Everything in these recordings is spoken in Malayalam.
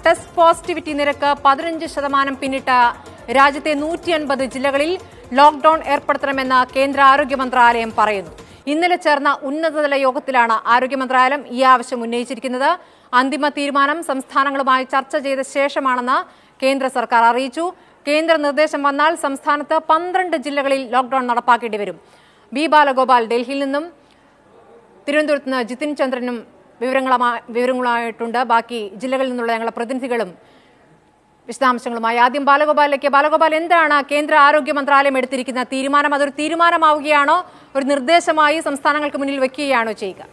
ടെസ്റ്റ് പോസിറ്റിവിറ്റി നിരക്ക് പതിനഞ്ച് ശതമാനം പിന്നിട്ട രാജ്യത്തെ നൂറ്റി അൻപത് ജില്ലകളിൽ ലോക്ഡൌൺ ഏർപ്പെടുത്തണമെന്ന് കേന്ദ്ര ആരോഗ്യ മന്ത്രാലയം പറയുന്നു ഇന്നലെ ചേർന്ന ഉന്നതതല യോഗത്തിലാണ് ആരോഗ്യ മന്ത്രാലയം ഈ ആവശ്യം ഉന്നയിച്ചിരിക്കുന്നത് അന്തിമ തീരുമാനം സംസ്ഥാനങ്ങളുമായി ചർച്ച ചെയ്ത ശേഷമാണെന്ന് കേന്ദ്ര സർക്കാർ അറിയിച്ചു കേന്ദ്ര നിർദ്ദേശം വന്നാൽ സംസ്ഥാനത്ത് പന്ത്രണ്ട് ജില്ലകളിൽ ലോക്ഡൌൺ നടപ്പാക്കേണ്ടി വരും ബി ബാലഗോപാൽ ഡൽഹിയിൽ നിന്നും തിരുവനന്തപുരത്ത് നിന്ന് ജിതിൻ ചന്ദ്രനും വിവരങ്ങളുമായി വിവരങ്ങളുമായിട്ടുണ്ട് ബാക്കി ജില്ലകളിൽ നിന്നുള്ള ഞങ്ങളുടെ പ്രതിനിധികളും വിശദാംശങ്ങളുമായി ആദ്യം ബാലഗോപാലിലേക്ക് ബാലഗോപാൽ എന്താണ് കേന്ദ്ര ആരോഗ്യ മന്ത്രാലയം എടുത്തിരിക്കുന്ന തീരുമാനം അതൊരു തീരുമാനമാവുകയാണോ ഒരു നിർദ്ദേശമായി സംസ്ഥാനങ്ങൾക്ക് മുന്നിൽ വെക്കുകയാണോ ചെയ്യുക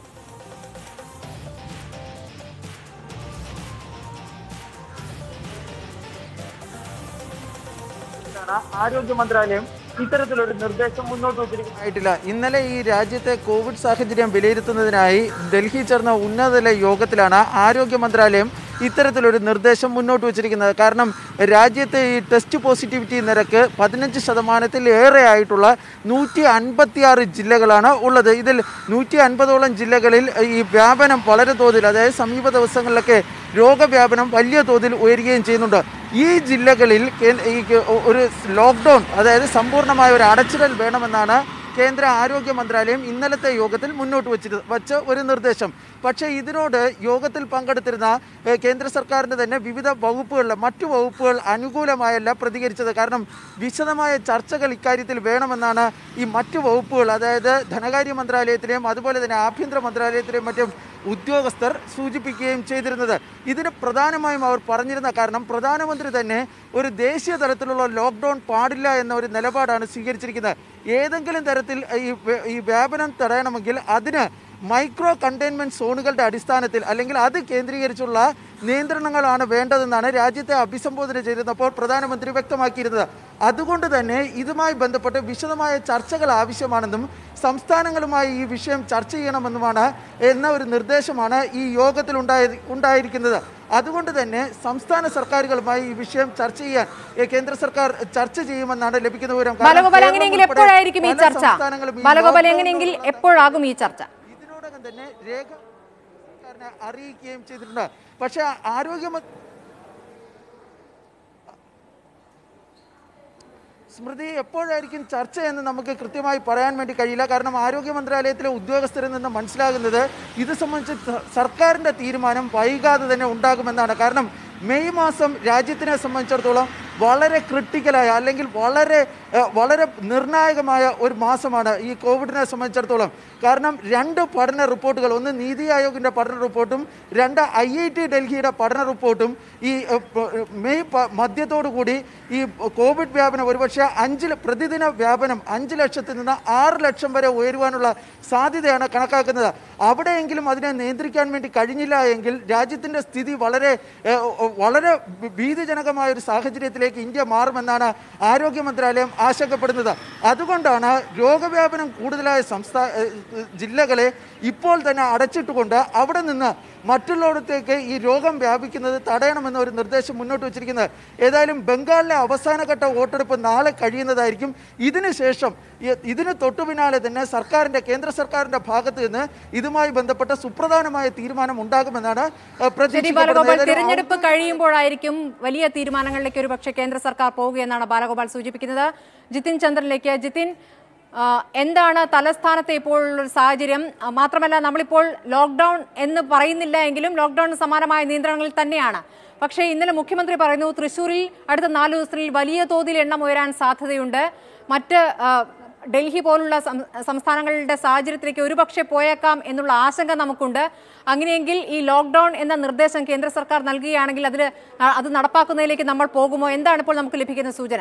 ആണ് ആരോഗ്യ മന്ത്രാലയം ഇത്തരത്തിലൊരു നിർദ്ദേശം മുന്നോട്ട് വച്ചിരിക്കുന്നത് ആയിട്ടില്ല ഇന്നലെ ഈ രാജ്യത്തെ കോവിഡ് സാഹചര്യം വിലയിരുത്തുന്നതിനായി ഡൽഹി ചേർന്ന ഉന്നതതല യോഗത്തിലാണ് ആരോഗ്യ മന്ത്രാലയം ഇത്തരത്തിലൊരു നിർദ്ദേശം മുന്നോട്ട് വച്ചിരിക്കുന്നത് കാരണം രാജ്യത്തെ ഈ ടെസ്റ്റ് പോസിറ്റിവിറ്റി നിരക്ക് പതിനഞ്ച് ശതമാനത്തിൽ ഏറെ ആയിട്ടുള്ള നൂറ്റി അൻപത്തിയാറ് ജില്ലകളാണ് ഉള്ളത് ഇതിൽ നൂറ്റി അൻപതോളം ജില്ലകളിൽ ഈ വ്യാപനം വളരെ തോതിൽ അതായത് സമീപ ദിവസങ്ങളിലൊക്കെ രോഗവ്യാപനം വലിയ തോതിൽ ഉയരുകയും ചെയ്യുന്നുണ്ട് ഈ ജില്ലകളിൽ കേ- ഈ കേ- ഒരു ലോക്ക്ഡൗൺ അതായത് സമ്പൂർണ്ണമായ ഒരു അടച്ചിടൽ വേണമെന്നാണ് കേന്ദ്ര ആരോഗ്യ മന്ത്രാലയം ഇന്നലത്തെ യോഗത്തിൽ മുന്നോട്ട് വച്ചിരുന്ന വച്ച ഒരു നിർദ്ദേശം പക്ഷേ ഇതിനോട് യോഗത്തിൽ പങ്കെടുത്തിരുന്ന ഏഹ്, കേന്ദ്ര സർക്കാരിൻ്റെ തന്നെ വിവിധ വകുപ്പുകളിൽ മറ്റു വകുപ്പുകൾ അനുകൂലമായല്ല പ്രതികരിച്ചത് കാരണം വിശദമായ ചർച്ചകൾ ഇക്കാര്യത്തിൽ വേണമെന്നാണ് ഈ മറ്റു വകുപ്പുകൾ അതായത് ധനകാര്യ മന്ത്രാലയത്തിലെയും അതുപോലെ തന്നെ ആഭ്യന്തര മന്ത്രാലയത്തിലെയും മറ്റും ഉദ്യോഗസ്ഥർ സൂചിപ്പിക്കുകയും ചെയ്തിരുന്നത് ഇതിന് പ്രധാനമായും അവർ പറഞ്ഞിരുന്ന കാരണം പ്രധാനമന്ത്രി തന്നെ ഒരു ദേശീയ തലത്തിലുള്ള ലോക്ക്ഡൗൺ പാടില്ല എന്ന ഒരു നിലപാടാണ് സ്വീകരിച്ചിരിക്കുന്നത് ഏതെങ്കിലും തരത്തിൽ ഈ വ്യ- ഈ വ്യാപനം തടയണമെങ്കിൽ അതിന് മൈക്രോ കണ്ടെയ്ൻമെന്റ് സോണുകളുടെ അടിസ്ഥാനത്തിൽ അല്ലെങ്കിൽ അത് കേന്ദ്രീകരിച്ചുള്ള നിയന്ത്രണങ്ങളാണ് വേണ്ടതെന്നാണ് രാജ്യത്തെ അഭിസംബോധന ചെയ്തിരുന്നപ്പോൾ പ്രധാനമന്ത്രി വ്യക്തമാക്കിയിരുന്നത് അതുകൊണ്ട് തന്നെ ഇതുമായി ബന്ധപ്പെട്ട് വിശദമായ ചർച്ചകൾ ആവശ്യമാണെന്നും സംസ്ഥാനങ്ങളുമായി ഈ വിഷയം ചർച്ച ചെയ്യണമെന്നുമാണ് എന്ന ഒരു നിർദ്ദേശമാണ് ഈ യോഗത്തിൽ ഉണ്ടായി ഉണ്ടായിരിക്കുന്നത് അതുകൊണ്ട് തന്നെ സംസ്ഥാന സർക്കാരുകളുമായി ഈ വിഷയം ചർച്ച ചെയ്യാൻ ഏ, കേന്ദ്ര സർക്കാർ ചർച്ച ചെയ്യുമെന്നാണ് ലഭിക്കുന്ന വിവരം കാരണം ബാലഗോപാൽ കേരളം എങ്ങനെയെങ്കിൽ ഉൾപ്പെടെ എപ്പോഴായിരിക്കും ഈ പല ചർച്ച സംസ്ഥാനങ്ങളും ഈ ബാലഗോപാൽ lockdown എങ്ങനെയെങ്കിൽ എപ്പോഴാകും ഈ ചർച്ച ഇതിനോടകം തന്നെ രേഖ സർക്കാരിനെ അറിയിക്കുകയും ചെയ്തിട്ടുണ്ട് പക്ഷേ ആരോഗ്യ മ- സ്മൃതി എപ്പോഴായിരിക്കും ചർച്ച എന്ന് നമുക്ക് കൃത്യമായി പറയാൻ വേണ്ടി കഴിയില്ല കാരണം ആരോഗ്യ മന്ത്രാലയത്തിലെ ഉദ്യോഗസ്ഥരിൽ നിന്ന് മനസ്സിലാകുന്നത് ഇത് സംബന്ധിച്ച് സ- സർക്കാരിൻ്റെ തീരുമാനം വൈകാതെ തന്നെ ഉണ്ടാകുമെന്നാണ് കാരണം മെയ് മാസം രാജ്യത്തിനെ സംബന്ധിച്ചിടത്തോളം വളരെ ക്രിട്ടിക്കലായ അല്ലെങ്കിൽ വളരെ ഏഹ്, വളരെ നിർണായകമായ ഒരു മാസമാണ് ഈ കോവിഡിനെ സംബന്ധിച്ചിടത്തോളം കാരണം രണ്ട് പഠന റിപ്പോർട്ടുകൾ ഒന്ന് നീതി ആയോഗിൻ്റെ പഠന റിപ്പോർട്ടും രണ്ട് ഐ ഐ ടി ഡൽഹിയുടെ പഠന റിപ്പോർട്ടും ഈ ഏഹ്, പ- മെയ് പ- മധ്യത്തോടു കൂടി ഈ കോവിഡ് വ്യാപനം ഒരുപക്ഷെ അഞ്ച് ല- പ്രതിദിന വ്യാപനം അഞ്ച് ലക്ഷത്തിൽ നിന്ന് ആറ് ലക്ഷം വരെ ഉയരുവാനുള്ള സാധ്യതയാണ് കണക്കാക്കുന്നത് അവിടെയെങ്കിലും അതിനെ നിയന്ത്രിക്കാൻ വേണ്ടി കഴിഞ്ഞില്ല എങ്കിൽ രാജ്യത്തിൻ്റെ സ്ഥിതി വളരെ ഏഹ്, വളരെ ഭീതിജനകമായ ഒരു സാഹചര്യത്തിലേക്ക് ഇന്ത്യ മാറുമെന്നാണ് ആരോഗ്യ മന്ത്രാലയം ആശങ്കപ്പെടുന്നത് അതുകൊണ്ടാണ് രോഗവ്യാപനം കൂടുതലായ സംസ്ഥാന ജില്ലകളെ ഇപ്പോൾ തന്നെ അടച്ചിട്ടുകൊണ്ട് അവിടെ നിന്ന് മറ്റുള്ളിടത്തേക്ക് ഈ രോഗം വ്യാപിക്കുന്നത് തടയണമെന്ന ഒരു നിർദ്ദേശം മുന്നോട്ട് വച്ചിരിക്കുന്നത് ഏതായാലും ബംഗാളിലെ അവസാനഘട്ട വോട്ടെടുപ്പ് നാളെ കഴിയുന്നതായിരിക്കും ഇതിനുശേഷം ഇ- ഇതിന് തൊട്ടു പിന്നാലെ തന്നെ സർക്കാരിന്റെ കേന്ദ്ര സർക്കാരിന്റെ ഭാഗത്ത് നിന്ന് ഇതുമായി ബന്ധപ്പെട്ട സുപ്രധാനമായ തീരുമാനം ഉണ്ടാകുമെന്നാണ് ഏഹ്, ശരി പ്രതീക്ഷിക്കപ്പെടുന്നത്. ബാലഗോപാൽ ഏതായാലും തിരഞ്ഞെടുപ്പ് കഴിയുമ്പോഴായിരിക്കും വലിയ തീരുമാനങ്ങളിലേക്ക് ഒരു പക്ഷേ കേന്ദ്ര സർക്കാർ പോവുകയെന്നാണ് ബാലഗോപാൽ സൂചിപ്പിക്കുന്നത് ജിതിൻ ചന്ദ്രനിലേക്ക് ജിതിൻ ആ, എന്താണ് തലസ്ഥാനത്തെ ഇപ്പോൾ ഒരു സാഹചര്യം ആ, മാത്രമല്ല നമ്മളിപ്പോൾ ലോക്ക്ഡൌൺ എന്ന് പറയുന്നില്ല എങ്കിലും ലോക്ക്ഡൌണിന് സമാനമായ നിയന്ത്രണങ്ങളിൽ തന്നെയാണ് പക്ഷേ ഇന്നലെ മുഖ്യമന്ത്രി പറയുന്നു തൃശൂരിൽ അടുത്ത നാല് ദിവസത്തിൽ വലിയ തോതിൽ എണ്ണം ഉയരാൻ സാധ്യതയുണ്ട് മറ്റ് ആ, ഡൽഹി പോലുള്ള സം- സംസ്ഥാനങ്ങളുടെ സാഹചര്യത്തിലേക്ക് ഒരുപക്ഷെ പോയേക്കാം എന്നുള്ള ആശങ്ക നമുക്കുണ്ട് അങ്ങനെയെങ്കിൽ ഈ ലോക്ക്ഡൌൺ എന്ന നിർദ്ദേശം കേന്ദ്ര സർക്കാർ നൽകുകയാണെങ്കിൽ അതിൽ അത് നടപ്പാക്കുന്നതിലേക്ക് നമ്മൾ പോകുമോ എന്താണ് ഇപ്പോൾ നമുക്ക് ലഭിക്കുന്ന സൂചന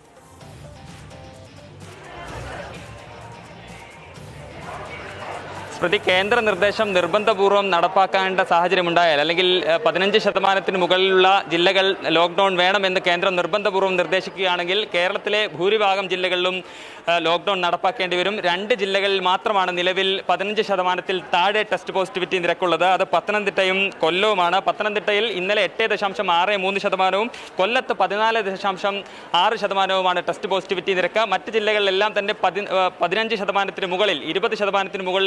സ്മൃതി കേന്ദ്ര നിർദ്ദേശം നിർബന്ധപൂർവ്വം നടപ്പാക്കേണ്ട സാഹചര്യമുണ്ടായാൽ അല്ലെങ്കിൽ ഏഹ്, പതിനഞ്ച് ശതമാനത്തിന് മുകളിലുള്ള ജില്ലകൾ ലോക്ക്ഡൌൺ വേണമെന്ന് കേന്ദ്രം നിർബന്ധപൂർവ്വം നിർദ്ദേശിക്കുകയാണെങ്കിൽ കേരളത്തിലെ ഭൂരിഭാഗം ജില്ലകളിലും ഏഹ്, ലോക്ക്ഡൌൺ നടപ്പാക്കേണ്ടി വരും രണ്ട് ജില്ലകളിൽ മാത്രമാണ് നിലവിൽ പതിനഞ്ച് ശതമാനത്തിൽ താഴെ ടെസ്റ്റ് പോസിറ്റിവിറ്റി നിരക്കുള്ളത് അത് പത്തനംതിട്ടയും കൊല്ലവുമാണ് പത്തനംതിട്ടയിൽ ഇന്നലെ എട്ട് ദശാംശം ആറ് മൂന്ന് ശതമാനവും കൊല്ലത്ത് പതിനാല് ദശാംശം ആറ് ശതമാനവുമാണ് ടെസ്റ്റ് പോസിറ്റിവിറ്റി നിരക്ക് മറ്റ് ജില്ലകളിലെല്ലാം തന്നെ പതി ഏഹ്, പതിനഞ്ച് ശതമാനത്തിന് മുകളിൽ ഇരുപത് ശതമാനത്തിന് മുകളിലെല്ലാം തന്നെയാണ്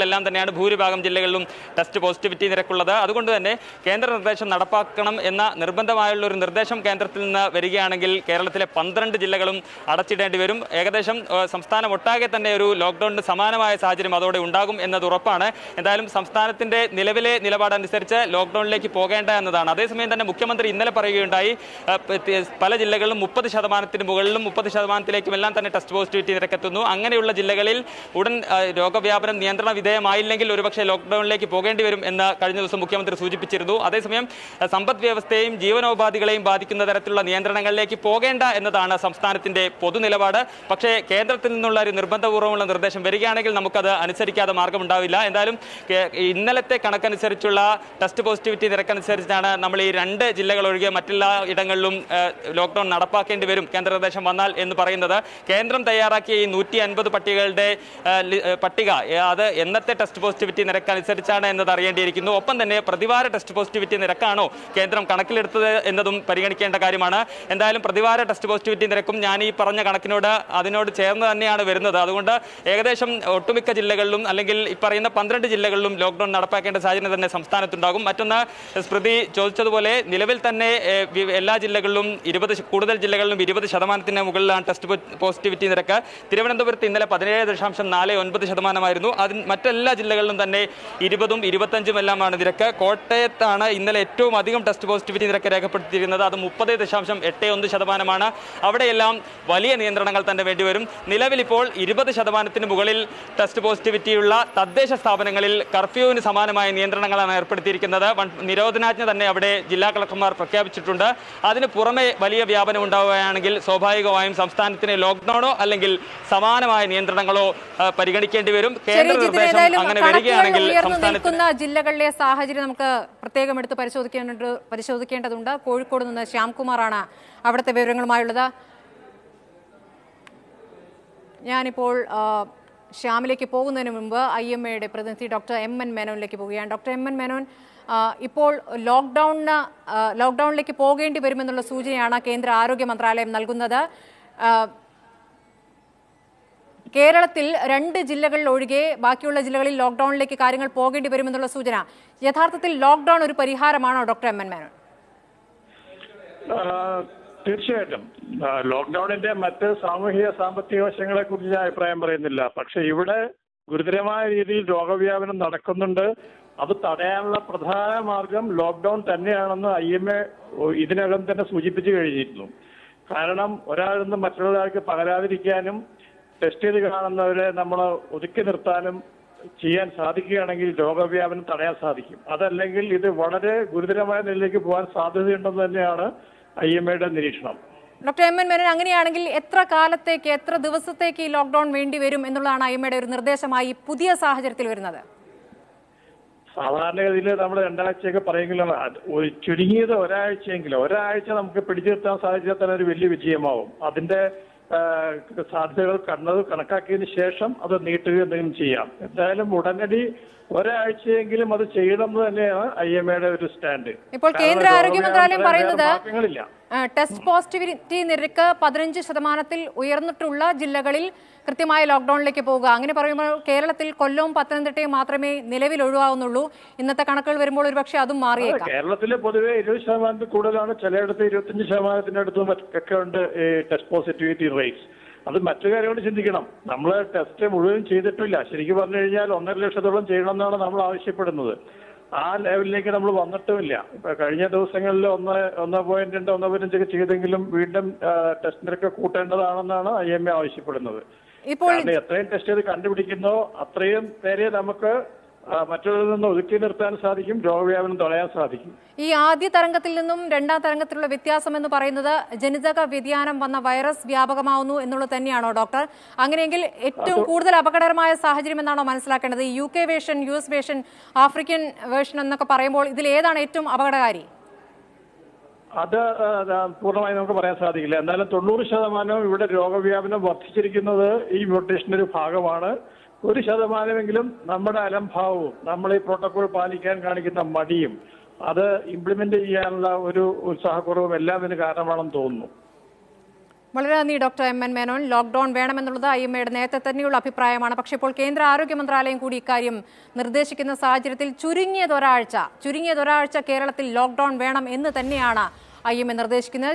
തന്നെയാണ് ഭൂരിഭാഗം ജില്ലകളിലും ടെസ്റ്റ് പോസിറ്റിവിറ്റി നിരക്കുള്ളത് അതുകൊണ്ട് തന്നെ കേന്ദ്ര നിർദ്ദേശം നടപ്പാക്കണം എന്ന നിർബന്ധമായുള്ള ഒരു നിർദ്ദേശം കേന്ദ്രത്തിൽ നിന്ന് വരികയാണെങ്കിൽ കേരളത്തിലെ പന്ത്രണ്ട് ജില്ലകളും അടച്ചിടേണ്ടി വരും ഏകദേശം ഏഹ്, സംസ്ഥാനം ഒട്ടാകെ തന്നെ ഒരു ലോക്ക്ഡൌണിന് സമാനമായ സാഹചര്യം അതോടെ ഉണ്ടാകും എന്നത് ഉറപ്പാണ് എന്തായാലും സംസ്ഥാനത്തിന്റെ നിലവിലെ നിലപാടനുസരിച്ച് ലോക്ക്ഡൌണിലേക്ക് പോകേണ്ട എന്നതാണ് അതേസമയം തന്നെ മുഖ്യമന്ത്രി ഇന്നലെ പറയുകയുണ്ടായി ഏഹ്, പ- തി- പല ജില്ലകളിലും മുപ്പത് ശതമാനത്തിന് മുകളിലും മുപ്പത് ശതമാനത്തിലേക്കും എല്ലാം തന്നെ ടെസ്റ്റ് പോസിറ്റിവിറ്റി നിരക്കെത്തുന്നു അങ്ങനെയുള്ള ജില്ലകളിൽ ഉടൻ ഏഹ്, രോഗവ്യാപനം നിയന്ത്രണ വിധേയമായില്ലെങ്കിൽ ഒരുപക്ഷെ ലോക്ക്ഡൌണിലേക്ക് പോകേണ്ടി വരും എന്ന് കഴിഞ്ഞ ദിവസം മുഖ്യമന്ത്രി സൂചിപ്പിച്ചിരുന്നു അതേസമയം ഏഹ്, സമ്പദ് വ്യവസ്ഥയെയും ജീവനോപാധികളെയും ബാധിക്കുന്ന തരത്തിലുള്ള നിയന്ത്രണങ്ങളിലേക്ക് പോകേണ്ട എന്നതാണ് സംസ്ഥാനത്തിന്റെ പൊതുനിലപാട് പക്ഷേ കേന്ദ്രത്തിൽ നിന്നുള്ള ഒരു നിർബന്ധപൂർവ്വമുള്ള നിർദ്ദേശം വരികയാണെങ്കിൽ നമുക്കത് അനുസരിക്കാതെ മാർഗമുണ്ടാവില്ല എന്തായാലും കേ- ഇന്നലത്തെ കണക്കനുസരിച്ചുള്ള ടെസ്റ്റ് പോസിറ്റിവിറ്റി നിരക്കനുസരിച്ചാണ് നമ്മൾ ഈ രണ്ട് ജില്ലകൾ ഒഴികെ മറ്റെല്ലാ ഇടങ്ങളിലും ഏഹ്, ലോക്ക്ഡൌൺ നടപ്പാക്കേണ്ടി വരും കേന്ദ്ര നിർദ്ദേശം വന്നാൽ എന്ന് പറയുന്നത് കേന്ദ്രം തയ്യാറാക്കിയ ഈ നൂറ്റി അൻപത് പട്ടികകളുടെ ഏഹ്, ലി- ഏഹ്, പട്ടിക ഏഹ്, അത് എന്നത്തെ ടെസ്റ്റ് പോസിറ്റിവിറ്റി നിരക്കനുസരിച്ചാണ് എന്നത് അറിയേണ്ടിയിരിക്കുന്നു ഒപ്പം തന്നെ പ്രതിവാര ടെസ്റ്റ് പോസിറ്റിവിറ്റി നിരക്കാണോ കേന്ദ്രം കണക്കിലെടുത്തത് എന്നതും പരിഗണിക്കേണ്ട കാര്യമാണ് എന്തായാലും പ്രതിവാര ടെസ്റ്റ് പോസിറ്റിവിറ്റി നിരക്കും ഞാൻ ഈ പറഞ്ഞ കണക്കിനോട് അതിനോട് ചേർന്ന് തന്നെയാണ് വരുന്നത് അതുകൊണ്ട് ഏകദേശം ഒട്ടുമിക്ക ജില്ലകളിലും അല്ലെങ്കിൽ ഈ പറയുന്ന പന്ത്രണ്ട് ജില്ലകളിലും ലോക്ക്ഡൌൺ നടപ്പാക്കേണ്ട സാഹചര്യം തന്നെ സംസ്ഥാനത്തുണ്ടാകും മറ്റൊന്ന് സ്മൃതി ചോദിച്ചതുപോലെ നിലവിൽ തന്നെ ഏഹ്, വി- എല്ലാ ജില്ലകളിലും ഇരുപത് ശ- കൂടുതൽ ജില്ലകളിലും ഇരുപത് ശതമാനത്തിന് മുകളിലാണ് ടെസ്റ്റ് പോ- പോസിറ്റിവിറ്റി നിരക്ക് തിരുവനന്തപുരത്ത് ഇന്നലെ പതിനേഴ് ദശാംശം നാല് ഒൻപത് ശതമാനമായിരുന്നു അതിന് മറ്റെല്ലാ ജില്ലകളിലും തന്നെ ഇരുപതും ഇരുപത്തഞ്ചും എല്ലാമാണ് നിരക്ക് കോട്ടയത്താണ് ഇന്നലെ ഏറ്റവും അധികം ടെസ്റ്റ് പോസിറ്റിവിറ്റി നിരക്ക് രേഖപ്പെടുത്തിയിരിക്കുന്നത് അത് മുപ്പത് ദശാംശം എട്ട് ഒന്ന് ശതമാനമാണ് അവിടെയെല്ലാം വലിയ നിയന്ത്രണങ്ങൾ തന്നെ വേണ്ടിവരും നിലവിൽ ഇപ്പോൾ ഇരുപത് ശതമാനത്തിന് മുകളിൽ ടെസ്റ്റ് പോസിറ്റിവിറ്റിയുള്ള തദ്ദേശ സ്ഥാപനങ്ങളിൽ കർഫ്യൂവിന് സമാനമായ നിയന്ത്രണങ്ങളാണ് ഏർപ്പെടുത്തിയിരിക്കുന്നത് വൺ- നിരോധനാജ്ഞ തന്നെ അവിടെ ജില്ലാ കളക്ടർമാർ പ്രഖ്യാപിച്ചിട്ടുണ്ട് അതിന് പുറമെ വലിയ വ്യാപനം ഉണ്ടാവുകയാണെങ്കിൽ സ്വാഭാവികമായും സംസ്ഥാനത്തിന് ലോക്ക്ഡൌണോ അല്ലെങ്കിൽ സമാനമായ നിയന്ത്രണങ്ങളോ ആ, പരിഗണിക്കേണ്ടി വരും ശരി കേന്ദ്ര ജിതിൻ നിർദ്ദേശം ഏതായാലും അങ്ങനെ കണക്കുകൾ വരികയാണെങ്കിൽ ഉയർന്നു സംസ്ഥാനത്തിന് നിൽക്കുന്ന ജില്ലകളിലെ സാഹചര്യം നമുക്ക് പ്രത്യേകം എടുത്ത് പരിശോധിക്കേണ്ടത് പരിശോധിക്കേണ്ടതുണ്ട് കോഴിക്കോട് നിന്ന് ശ്യാംകുമാറാണ് അവിടുത്തെ വിവരങ്ങളുമായുള്ളത് ഞാനിപ്പോൾ ആ, ശ്യാമിലേക്ക് പോകുന്നതിന് മുമ്പ് ഐ എം എയുടെ പ്രതിനിധി ഡോക്ടർ എം എൻ മേനോനിലേക്ക് പോവുകയാണ് ഡോക്ടർ എം എൻ മേനോൻ ആ, ഇപ്പോൾ ലോക്ക്ഡൌണിന് ആ, ലോക്ക്ഡൌണിലേക്ക് പോകേണ്ടി വരുമെന്നുള്ള സൂചനയാണ് കേന്ദ്ര ആരോഗ്യ മന്ത്രാലയം നൽകുന്നത് ആ, കേരളത്തിൽ രണ്ട് ജില്ലകളിൽ ഒഴികെ ബാക്കിയുള്ള ജില്ലകളിൽ ലോക്ക്ഡൌണിലേക്ക് കാര്യങ്ങൾ പോകേണ്ടി വരുമെന്നുള്ള സൂചന യഥാർത്ഥത്തിൽ ലോക്ക്ഡൌൺ ഒരു പരിഹാരമാണോ ഡോക്ടർ എം എൻ മേനോൻ ആ, തീർച്ചയായിട്ടും ആ, ലോക്ക്ഡൌണിന്റെ മറ്റ് സാമൂഹിക സാമ്പത്തിക വശങ്ങളെ കുറിച്ച് ഞാൻ അഭിപ്രായം പറയുന്നില്ല പക്ഷെ ഇവിടെ ഗുരുതരമായ രീതിയിൽ രോഗവ്യാപനം നടക്കുന്നുണ്ട് അത് തടയാനുള്ള പ്രധാന മാർഗം ലോക്ക്ഡൌൺ തന്നെയാണെന്ന് ഐ എം എ ഇതിനകം തന്നെ സൂചിപ്പിച്ചു കഴിഞ്ഞിരുന്നു കാരണം ഒരാളിൽ നിന്ന് മറ്റൊരാൾക്ക് പകരാതിരിക്കാനും ടെസ്റ്റ് ചെയ്ത് കാണുന്നവരെ നമ്മൾ ഒതുക്കി നിർത്താനും ചെയ്യാൻ സാധിക്കുകയാണെങ്കിൽ രോഗവ്യാപനം തടയാൻ സാധിക്കും അതല്ലെങ്കിൽ ഇത് വളരെ ഗുരുതരമായ നിലയിലേക്ക് പോകാൻ സാധ്യതയുണ്ടെന്ന് തന്നെയാണ് ഐ എം എയുടെ നിരീക്ഷണം ഡോക്ടർ എം എൻ മേനോൻ അങ്ങനെയാണെങ്കിൽ എത്ര കാലത്തേക്ക് എത്ര ദിവസത്തേക്ക് ഈ ലോക്ക്ഡൌൺ വേണ്ടി വരും എന്നുള്ളതാണ് ഐ എമ്മയുടെ ഒരു നിർദ്ദേശമായി പുതിയ സാഹചര്യത്തിൽ വരുന്നത് സാധാരണഗതിയിൽ നമ്മൾ രണ്ടാഴ്ചയൊക്കെ പറയുമെങ്കിലും അത് ഒരു ചുരുങ്ങിയത് ഒരാഴ്ചയെങ്കിലും ഒരാഴ്ച നമുക്ക് പിടിച്ചു നിർത്താൻ സാധിച്ചാൽ തന്നെ ഒരു വലിയ വിജയമാവും അതിന്റെ ആ, സാധ്യതകൾ കണ്ടത് കണക്കാക്കിയതിന് ശേഷം അത് നീട്ടുക എന്തെങ്കിലും ചെയ്യാം എന്തായാലും ഉടനടി ഒരാഴ്ചയെങ്കിലും അത് ചെയ്യണം എന്ന് തന്നെയാണ് ഐ എം എയുടെ ഒരു സ്റ്റാൻഡ് ഇപ്പോൾ കേന്ദ്ര കാരണം ആരോഗ്യ മന്ത്രാലയം രോഗവ്യാപനത്തിന് പറയുന്നത് വേറെ മാർഗ്ഗങ്ങളില്ല ആ, ടെസ്റ്റ് പോസിറ്റിവിറ്റി നിരക്ക് പതിനഞ്ച് ശതമാനത്തിൽ ഉയർന്നിട്ടുള്ള ജില്ലകളിൽ കൃത്യമായ ലോക്ക്ഡൌണിലേക്ക് പോവുക അങ്ങനെ പറയുമ്പോൾ കേരളത്തിൽ കൊല്ലവും പത്തനംതിട്ടയും മാത്രമേ നിലവിൽ ഒഴിവാകുന്നുള്ളൂ ഇന്നത്തെ കണക്കുകൾ വരുമ്പോൾ ഒരുപക്ഷെ അതും മാറിയേക്കാം കേരളത്തില് പൊതുവെ ഇരുപത് ശതമാനത്തിൽ കൂടുതലാണ് ചിലയിടത്ത് ഇരുപത്തിയഞ്ച് ശതമാനത്തിന്റെ അടുത്തും ഒക്കെ ഉണ്ട് ഈ ടെസ്റ്റ് പോസിറ്റിവിറ്റി റേറ്റ്സ് അത് മറ്റു കാര്യങ്ങൾ ചിന്തിക്കണം നമ്മൾ ടെസ്റ്റ് മുഴുവൻ ചെയ്തിട്ടില്ല ശരിക്കും പറഞ്ഞു കഴിഞ്ഞാൽ ഒന്നര ലക്ഷത്തോളം ചെയ്യണമെന്നാണ് നമ്മൾ ആവശ്യപ്പെടുന്നത് ആ ലെവലിലേക്ക് നമ്മൾ വന്നിട്ടുമില്ല ഇപ്പൊ കഴിഞ്ഞ ദിവസങ്ങളിൽ ഒന്ന് ഒന്ന് പോയിന്റ് രണ്ട് ഒന്ന് പോയിന്റ് അഞ്ചൊക്കെ ചെയ്തെങ്കിലും വീണ്ടും ടെസ്റ്റ് നിരക്ക് കൂട്ടേണ്ടതാണെന്നാണ് ഐ എം എ ആവശ്യപ്പെടുന്നത് ഇപ്പോൾ കാരണം എത്രയും ടെസ്റ്റ് ചെയ്ത് കണ്ടുപിടിക്കുന്നോ അത്രയും പേരെ നമുക്ക് ആ, മറ്റുള്ളവരിൽ നിന്ന് ഒതുക്കി നിർത്താൻ സാധിക്കും രോഗവ്യാപനം തടയാൻ സാധിക്കും ഈ ആദ്യ തരംഗത്തിൽ നിന്നും രണ്ടാം തരംഗത്തിലുള്ള വ്യത്യാസം എന്ന് പറയുന്നത് ജനിതക വ്യതിയാനം വന്ന വൈറസ് വ്യാപകമാവുന്നു എന്നുള്ളത് തന്നെയാണോ ഡോക്ടർ അങ്ങനെയെങ്കിൽ ഏറ്റവും കൂടുതൽ അപകടകരമായ സാഹചര്യം എന്നാണോ മനസ്സിലാക്കേണ്ടത് ഈ U K version U S version African version എന്നൊക്കെ പറയുമ്പോൾ ഇതിൽ ഏതാണ് ഏറ്റവും അപകടകാരി അത് ആ, ആ, പൂർണ്ണമായി നമുക്ക് പറയാൻ സാധിക്കില്ല എന്നാലും തൊണ്ണൂറ് ശതമാനം ഇവിടെ രോഗവ്യാപനം വർദ്ധിച്ചിരിക്കുന്നത് ഈ മ്യൂട്ടേഷന്റെ ഒരു ഭാഗമാണ് ഒരു ശതമാനമെങ്കിലും നമ്മുടെ അലംഭാവവും നമ്മൾ ഈ പ്രോട്ടോകോൾ പാലിക്കാൻ കാണിക്കുന്ന മടിയും അത് ഇംപ്ലിമെന്റ് ചെയ്യാനുള്ള ഒരു ഉത്സാഹക്കുറവും എല്ലാം ഇതിന് കാരണമാണെന്ന് തോന്നുന്നു വളരെ നന്ദി doctor M N Menon lockdown വേണമെന്നുള്ളത് ഐ എം എയുടെ നേരത്തെ തന്നെയുള്ള അഭിപ്രായമാണ് പക്ഷേ ഇപ്പോൾ കേന്ദ്ര ആരോഗ്യ മന്ത്രാലയം കൂടി ഇക്കാര്യം നിർദ്ദേശിക്കുന്ന സാഹചര്യത്തിൽ ചുരുങ്ങിയത് ഒരാഴ്ച ചുരുങ്ങിയത് ഒരാഴ്ച കേരളത്തിൽ ലോക്ഡൌൺ വേണം എന്ന് തന്നെയാണ് ഐ എം എ നിർദ്ദേശിക്കുന്നത്